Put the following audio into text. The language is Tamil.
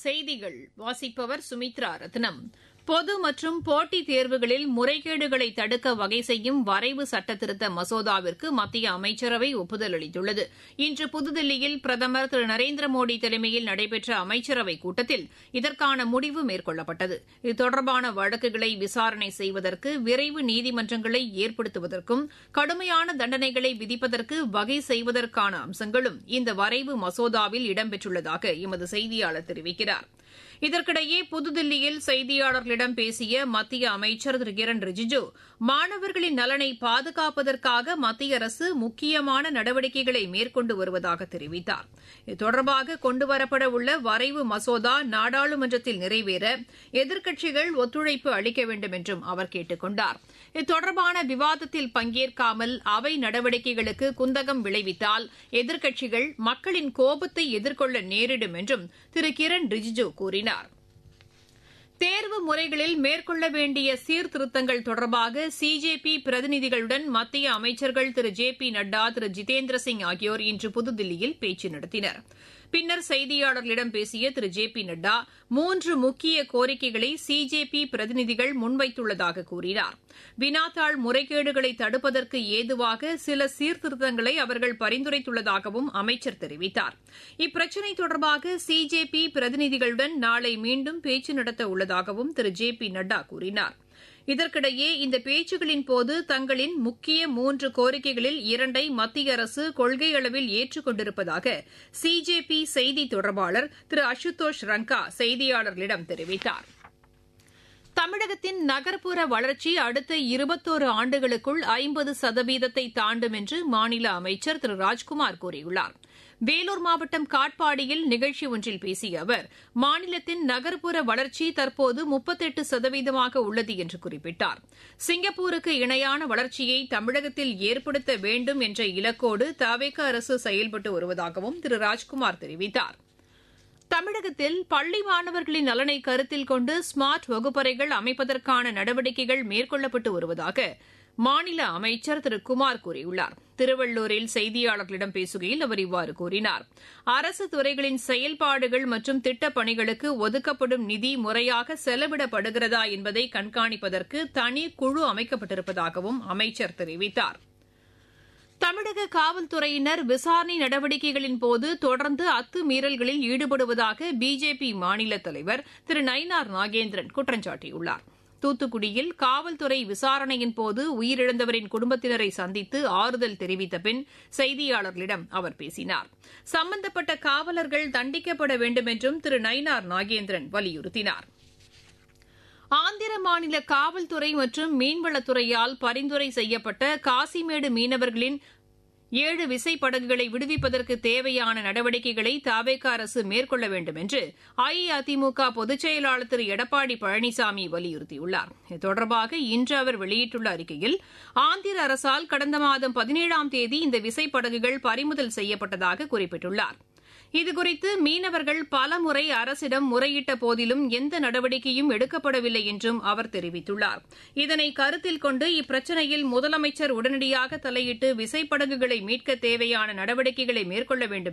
செய்திகள் வாசிப்பவர் சுமித்ரா ரத்னம் பொது மற்றும் போட்டித் தேர்வுகளில் முறைகேடுகளை தடுக்க வகை செய்யும் வரைவு சட்டத்திருத்த மசோதாவிற்கு மத்திய அமைச்சரவை ஒப்புதல் அளித்துள்ளது இன்று புதுதில்லியில் பிரதமர் திரு நரேந்திர மோடி தலைமையில் நடைபெற்ற அமைச்சரவைக் கூட்டத்தில் இதற்கான முடிவு மேற்கொள்ளப்பட்டது இது தொடர்பான வழக்குகளை விசாரணை செய்வதற்கு விரைவு நீதிமன்றங்களை ஏற்படுத்துவதற்கும் கடுமையான தண்டனைகளை விதிப்பதற்கு வகை செய்வதற்கான அம்சங்களும் இந்த வரைவு மசோதாவில் இடம்பெற்றுள்ளதாக எமது செய்தியாளர் தெரிவிக்கிறார் இதற்கிடையே புதுதில்லியில் செய்தியாளர்களிடம் பேசிய மத்திய அமைச்சர் திரு கிரண் ரிஜிஜு மாணவர்களின் நலனை பாதுகாப்பதற்காக மத்திய அரசு முக்கியமான நடவடிக்கைகளை மேற்கொண்டு வருவதாக தெரிவித்தார் இது தொடர்பாக கொண்டுவரப்பட உள்ள வரைவு மசோதா நாடாளுமன்றத்தில் நிறைவேற எதிர்க்கட்சிகள் ஒத்துழைப்பு அளிக்க வேண்டும் என்றும் அவர் கேட்டுக் கொண்டார் இது தொடர்பான விவாதத்தில் பங்கேற்காமல் அவை நடவடிக்கைகளுக்கு குந்தகம் விளைவித்தால் எதிர்க்கட்சிகள் மக்களின் கோபத்தை எதிர்கொள்ள நேரிடும் என்றும் திரு கிரண் ரிஜிஜு கூறினார் தேர்வு முறைகளில் மேற்கொள்ள வேண்டிய சீர்திருத்தங்கள் தொடர்பாக சிஜேபி பிரதிநிதிகளுடன் மத்திய அமைச்சர்கள் திரு ஜே பி நட்டா திரு ஜிதேந்திர சிங் ஆகியோர் இன்று புதுதில்லியில் பேச்சு நடத்தினர் பின்னர் செய்தியாளர்களிடம் பேசிய திரு ஜே பி நட்டா மூன்று முக்கிய கோரிக்கைகளை சிஜேபி பிரதிநிதிகள் முன்வைத்துள்ளதாக கூறினார் வினாத்தாள் முறைகேடுகளை தடுப்பதற்கு ஏதுவாக சில சீர்திருத்தங்களை அவர்கள் பரிந்துரைத்துள்ளதாகவும் அமைச்சர் தெரிவித்தார் இப்பிரச்சினை தொடர்பாக சிஜேபி பிரதிநிதிகளுடன் நாளை மீண்டும் பேச்சு நடத்த உள்ளதாகவும் திரு ஜே பி நட்டா கூறினார் இதற்கிடையே இந்த பேச்சுகளின் போது தங்களின் முக்கிய மூன்று கோரிக்கைகளில் இரண்டை மத்திய அரசு கொள்கை அளவில் ஏற்றுக் கொண்டிருப்பதாக சிஜேபி செய்தி தொடர்பாளர் திரு அசுதோஷ் ரங்கா செய்தியாளர்களிடம் தெரிவித்தார் தமிழகத்தின் நகர்ப்புற வளர்ச்சி அடுத்த இருபத்தோரு ஆண்டுகளுக்குள் ஐம்பது சதவீதத்தை தாண்டும் என்று மாநில அமைச்சர் திரு ராஜ்குமார் கூறியுள்ளார் வேலூர் மாவட்டம் காட்பாடியில் நிகழ்ச்சி ஒன்றில் பேசிய அவர் மாநிலத்தின் நகர்ப்புற வளர்ச்சி தற்போது முப்பத்தெட்டு சதவீதமாக உள்ளது என்று குறிப்பிட்டார் சிங்கப்பூருக்கு இணையான வளர்ச்சியை தமிழகத்தில் ஏற்படுத்த வேண்டும் என்ற இலக்கோடு தவேக அரசு செயல்பட்டு வருவதாகவும் திரு ராஜ்குமார் தெரிவித்தார் தமிழகத்தில் பள்ளி மாணவர்களின் நலனை கருத்தில் கொண்டு ஸ்மார்ட் வகுப்பறைகள் அமைப்பதற்கான நடவடிக்கைகள் மேற்கொள்ளப்பட்டு வருவதாக மாநில அமைச்சர் திரு குமார் கூறியுள்ளார் திருவள்ளூரில் செய்தியாளர்களிடம் பேசுகையில் அவர் இவ்வாறு கூறினார் அரசு துறைகளின் செயல்பாடுகள் மற்றும் திட்டப் பணிகளுக்கு ஒதுக்கப்படும் நிதி முறையாக செலவிடப்படுகிறதா என்பதை கண்காணிப்பதற்கு தனி குழு அமைக்கப்பட்டிருப்பதாகவும் அமைச்சர் தெரிவித்தார் தமிழக காவல்துறையினர் விசாரணை நடவடிக்கைகளின் போது தொடர்ந்து அத்துமீறல்களில் ஈடுபடுவதாக பிஜேபி மாநில தலைவர் திரு நயினார் நாகேந்திரன் குற்றம் சாட்டியுள்ளார் தூத்துக்குடியில் காவல்துறை விசாரணையின் போது உயிரிழந்தவரின் குடும்பத்தினரை சந்தித்து ஆறுதல் தெரிவித்த பின் செய்தியாளர்களிடம் அவர் பேசினார் சம்பந்தப்பட்ட காவலர்கள் தண்டிக்கப்பட வேண்டும் என்றும் திரு நயினார் நாகேந்திரன் வலியுறுத்தினார் ஆந்திர மாநில காவல்துறை மற்றும் மீன்வளத்துறையால் பரிந்துரை செய்யப்பட்ட காசிமேடு மீனவர்களின் ஏழு விசைப்படகுகளை விடுவிப்பதற்கு தேவையான நடவடிக்கைகளை தாவேக அரசு மேற்கொள்ள வேண்டும் என்று அஇஅதிமுக பொதுச் செயலாளர் திரு எடப்பாடி பழனிசாமி வலியுறுத்தியுள்ளார் இது தொடர்பாக இன்று அவர் வெளியிட்டுள்ள அறிக்கையில் ஆந்திர அரசால் கடந்த மாதம் பதினேழாம் தேதி இந்த விசைப்படகுகள் பறிமுதல் செய்யப்பட்டதாக குறிப்பிட்டுள்ளார் இதுகுறித்து மீனவர்கள் பலமுறை அரசிடம் முறையிட்ட போதிலும் எந்த நடவடிக்கையும் எடுக்கப்படவில்லை என்றும் அவர் தெரிவித்துள்ளார் இதனை கருத்தில் கொண்டு இப்பிரச்சினையில் முதலமைச்சர் உடனடியாக தலையிட்டு விசைப்படகுகளை மீட்க தேவையான நடவடிக்கைகளை மேற்கொள்ள வேண்டும்